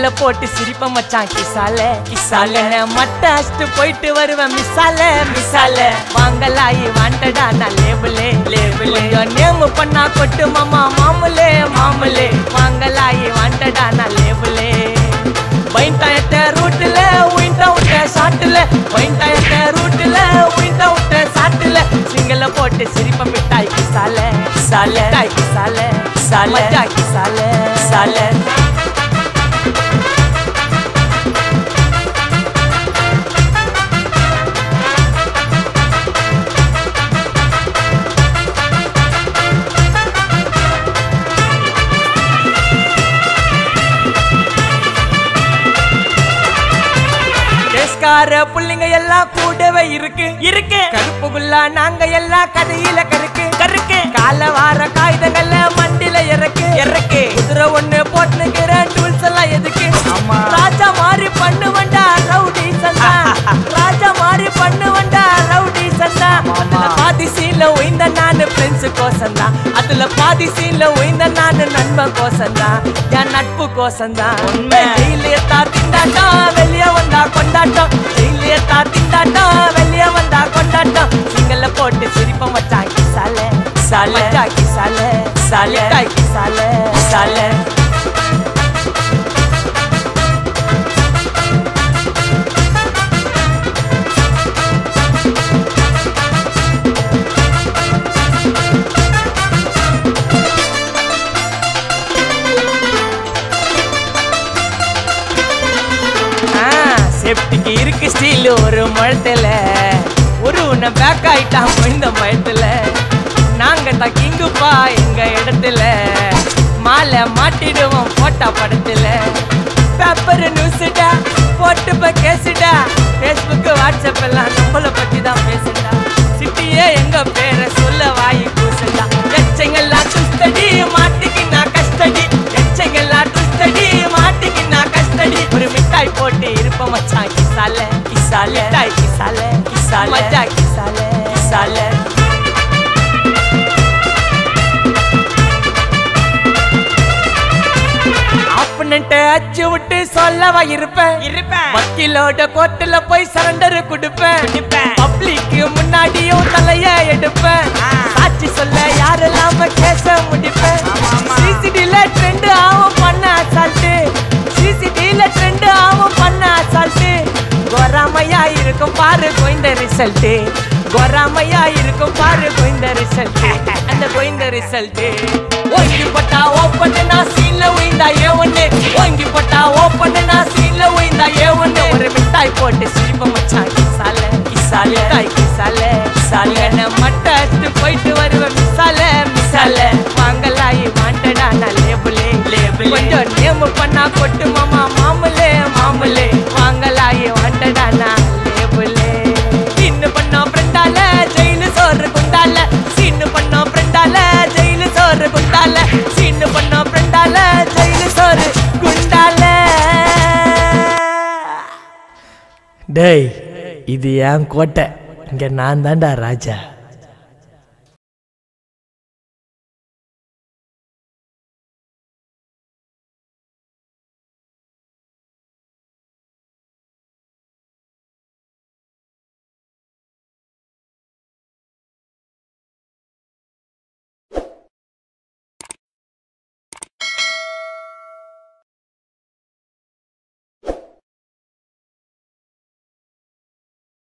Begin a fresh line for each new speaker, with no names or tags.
சிங்கல போட்டு சிரிப்ப மச்சான் கிசால கிசால மட்ட அஷ்டு போயிட்டு வருவேன் மிசால மிசால வாங்கலாயி வாண்டடா நான் லேபிளே லேபிளே நேமு பண்ணா கொட்டு மாமா மாமுலே மாமுலே வாங்கலாயி வாண்டடா நான் லேபிளே பைண்டாயத்த ரூட்ல உயிண்டா விட்ட ஷாட்டுல பைண்டாயத்த ரூட்ல உயிண்டா விட்ட ஷாட்டுல சிங்கல போட்டு சிரிப்ப மிட்டாய் கிசால சால மிட்டாய் கிசால சால மஜா கிசால சால கேஸ்கார புள்ளிங்க எல்லாம் கூடவே இருக்கு இருக்கு கருப்புக்குள்ள நாங்க எல்லாம் கதையில கருக்கு கருக்கு கால வார காகிதங்கள்ல மண்டில இறக்கு இறக்கு குதிரை ஒண்ணு போட்டுக்கிற டூல்ஸ் எல்லாம் எதுக்கு ராஜா மாதிரி பண்ணுவண்டா ரவுடி சந்தா ராஜா மாதிரி பண்ணுவண்டா ரவுடி சந்தா அதுல பாதி சீன்ல உயிந்த நானு ஃப்ரெண்ட்ஸ் கோசந்தா அதுல பாதி சீன்ல உயிந்த நானு நண்பன் கோசந்தா என் நட்பு கோசந்தா உண்மை ஜெயிலே தா திண்டாட்டம் வெளிய வந்தா கொண்டாட்டம் ஜெயிலே தா திண்டாட்டம் வெளிய வந்தா கொண்டாட்டம் சிங்கல்ல போட்டு சிரிப்பம் வச்சா கிசால சால கிசால சால கிசால சால சேஃப்டிக்கு இருக்கு ஸ்டீல் ஒரு முழத்துல ஒரு உன்னை பேக் ஆயிட்டான் இந்த பயத்துல நாங்க தான் கிங்குப்பா எங்க இடத்துல மாலை மாட்டிடுவோம் போட்டா படத்துல பேப்பர் நியூஸ்டா போட்டு ப கேசுடா ஃபேஸ்புக் வாட்ஸ்அப் எல்லாம் நம்மள பத்தி தான் பேசுடா சிட்டியே எங்க பேரை சொல்ல வாய் கூசுடா எச்சங்கெல்லாம் துஸ்தடி மாட்டிக்கு நான் கஸ்டடி எச்சங்கெல்லாம் துஸ்தடி மாட்டிக்கு நான் கஸ்டடி ஒரு மிட்டாய் போட்டு இருப்ப மச்சான் கிசால கிசால மிட்டாய் கிசால கிசால மச்சா கிசால கிசால ஆப்பனண்ட அச்சு விட்டு சொல்லவா இருப்பேன் இருப்பேன் வக்கீலோட கோர்ட்டுல போய் சரண்டர் கொடுப்பேன் பப்ளிக் முன்னாடியும் தலைய எடுப்பேன் சாட்சி சொல்ல யாரெல்லாம் கேச முடிப்பேன் சிசிடில ட்ரெண்ட் ஆகும் பண்ண அசால்ட்டு சிசிடில ட்ரெண்ட் ஆகும் பண்ண அசால்ட்டு கொராமையா இருக்கும் பாரு கோய்ந்த ரிசல்ட் கொராமையா இருக்கும் பாரு கோய்ந்த ரிசல்ட் அந்த கோய்ந்த ரிசல்ட் ஓங்கி பட்டா ஓப்பன் நான் சீன்ல உயிந்தா ஏ ஒண்ணு ஓங்கி பட்டா ஓப்பன் நான் சீன்ல உயிந்தா ஏ ஒண்ணு ஒரு மிட்டாய் போட்டு சிரிப்ப மச்சான் கிசால கிசால மிட்டாய் கிசால கிசால நான் மட்ட அடிச்சு போயிட்டு வருவேன் மிசால மிசால வாங்கலாயி வாண்டடா நான் லேபிளே லேபிள் கொஞ்சம் நேம் பண்ணா கொட்டு மாமா மாமலே மாமலே வாங்கலாயி வாண்டடா நான் லேபிளே சீன்னு பண்ணோம் ஃப்ரெண்டால ஜெயிலு சோறு குண்டால சீன்னு பண்ணோம் ஃப்ரெண்டால ஜெயிலு சோறு குண்டால சீன்னு பண்ணோம் ஃப்ரெண்டால ஜெயிலு சோறு குண்டால டேய் இது என் கோட்டை இங்க நான் தான்டா ராஜா